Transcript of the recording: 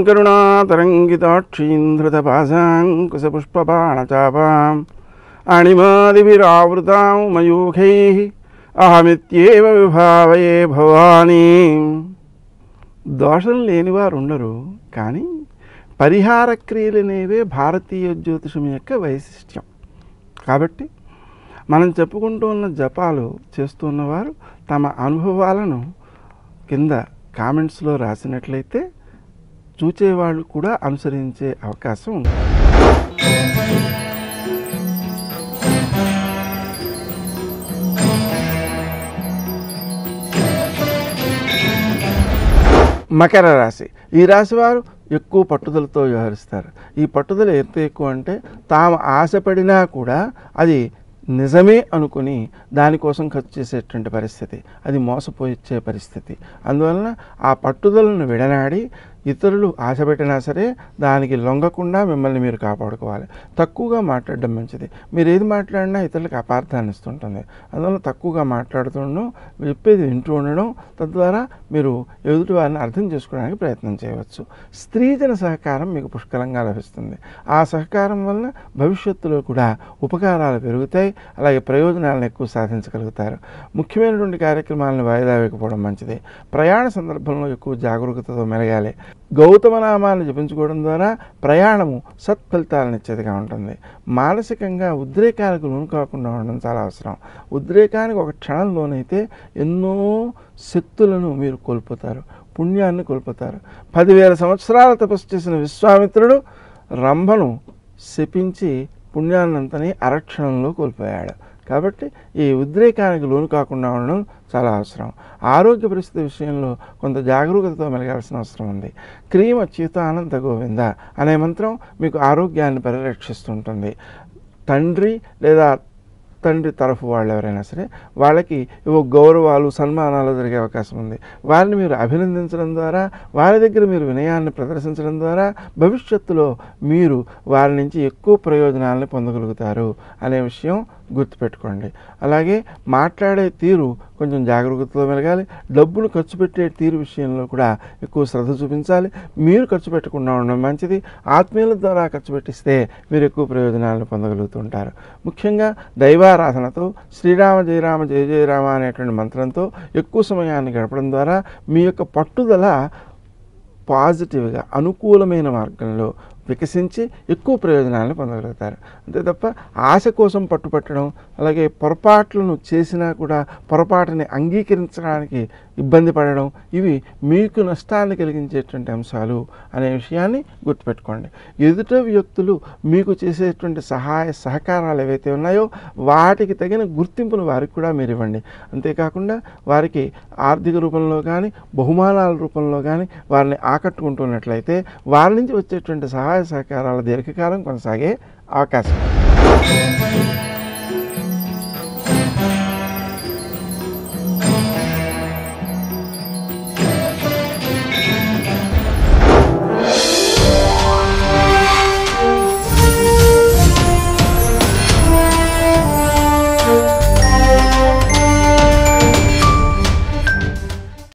కరుణాతరంగితాక్షీంధృతపాశాంకుశపుష్పబాణచాపాం అణిమాదిభిరావృతాం మయూఖై అహమిత్యేవ విభావయే భవానీ దోషం లేనివారు ఉండరు కానీ పరిహార క్రియలు అనేవే భారతీయ జ్యోతిషం యొక్క వైశిష్ట్యం కాబట్టి మనం చెప్పుకుంటూ ఉన్న జపాలు చేస్తున్నవారు తమ అనుభవాలను కింద కామెంట్స్లో రాసినట్లయితే చూచేవాళ్ళు కూడా అనుసరించే అవకాశం ఉంది మకర రాశి ఈ రాశి వారు ఎక్కువ పట్టుదలతో వ్యవహరిస్తారు ఈ పట్టుదల ఎంత ఎక్కువ అంటే తాము ఆశపడినా కూడా అది నిజమే అనుకుని దానికోసం ఖర్చు చేసేటువంటి పరిస్థితి అది మోసపోయిచ్చే పరిస్థితి అందువలన ఆ పట్టుదలను విడనాడి ఇతరులు ఆశ పెట్టినా సరే దానికి లొంగకుండా మిమ్మల్ని మీరు కాపాడుకోవాలి తక్కువగా మాట్లాడడం మంచిది మీరు ఏది మాట్లాడినా ఇతరులకు అపార్థాన్ని ఇస్తుంటుంది అందువల్ల తక్కువగా మాట్లాడుతుండడం చెప్పేది వింటూ ఉండడం తద్వారా మీరు ఎదుటి వారిని అర్థం చేసుకోవడానికి ప్రయత్నం చేయవచ్చు స్త్రీజన సహకారం మీకు పుష్కలంగా లభిస్తుంది ఆ సహకారం వల్ల భవిష్యత్తులో కూడా ఉపకారాలు పెరుగుతాయి అలాగే ప్రయోజనాలను ఎక్కువ సాధించగలుగుతారు ముఖ్యమైనటువంటి కార్యక్రమాలను వాయిదా వేయకపోవడం మంచిది ప్రయాణ సందర్భంలో ఎక్కువ జాగరూకతతో మెలగాలి గౌతమ నామాన్ని జపించుకోవడం ద్వారా ప్రయాణము సత్ఫలితాలనిచ్చేదిగా ఉంటుంది మానసికంగా ఉద్రేకాలకు లోను కాకుండా ఉండడం చాలా అవసరం ఉద్రేకానికి ఒక క్షణంలోనైతే ఎన్నో శక్తులను మీరు కోల్పోతారు పుణ్యాన్ని కోల్పోతారు పదివేల సంవత్సరాల తపస్సు చేసిన విశ్వామిత్రుడు రంభను శపించి పుణ్యాన్నంతని అరక్షణంలో కోల్పోయాడు కాబట్టి ఈ ఉద్రేకానికి లోను కాకుండా ఉండడం చాలా అవసరం ఆరోగ్య పరిస్థితి విషయంలో కొంత జాగరూకతతో మెలగాల్సిన అవసరం ఉంది క్రీమ అనంత గోవింద అనే మంత్రం మీకు ఆరోగ్యాన్ని పరిరక్షిస్తుంటుంది తండ్రి లేదా తండ్రి తరఫు వాళ్ళు ఎవరైనా సరే వాళ్ళకి ఏవో గౌరవాలు సన్మానాలు జరిగే అవకాశం ఉంది వారిని మీరు అభినందించడం ద్వారా వారి దగ్గర మీరు వినయాన్ని ప్రదర్శించడం ద్వారా భవిష్యత్తులో మీరు వారి నుంచి ఎక్కువ ప్రయోజనాలను పొందగలుగుతారు అనే విషయం గుర్తుపెట్టుకోండి అలాగే మాట్లాడే తీరు కొంచెం జాగరూకతతో మెలగాలి డబ్బును ఖర్చు పెట్టే తీరు విషయంలో కూడా ఎక్కువ శ్రద్ధ చూపించాలి మీరు ఖర్చు పెట్టకుండా ఉండడం మంచిది ఆత్మీయుల ద్వారా ఖర్చు పెట్టిస్తే మీరు ఎక్కువ ప్రయోజనాలను పొందగలుగుతుంటారు ముఖ్యంగా దైవారాధనతో శ్రీరామ జయరామ జయ జయరామ అనేటువంటి మంత్రంతో ఎక్కువ సమయాన్ని గడపడం ద్వారా మీ యొక్క పట్టుదల పాజిటివ్గా అనుకూలమైన మార్గంలో వికసించి ఎక్కువ ప్రయోజనాలను పొందగలుగుతారు అంతే తప్ప ఆశ కోసం పట్టుపట్టడం అలాగే పొరపాట్లను చేసినా కూడా పొరపాటుని అంగీకరించడానికి ఇబ్బంది పడడం ఇవి మీకు నష్టాన్ని కలిగించేటువంటి అంశాలు అనే విషయాన్ని గుర్తుపెట్టుకోండి ఎదుట వ్యక్తులు మీకు చేసేటువంటి సహాయ సహకారాలు ఏవైతే ఉన్నాయో వాటికి తగిన గుర్తింపును వారికి కూడా మీరు ఇవ్వండి అంతేకాకుండా వారికి ఆర్థిక రూపంలో కానీ బహుమానాల రూపంలో కానీ వారిని ఆకట్టుకుంటున్నట్లయితే వారి నుంచి వచ్చేటువంటి సహాయ సహకారాల దీర్ఘకాలం కొనసాగే అవకాశం ఉంది.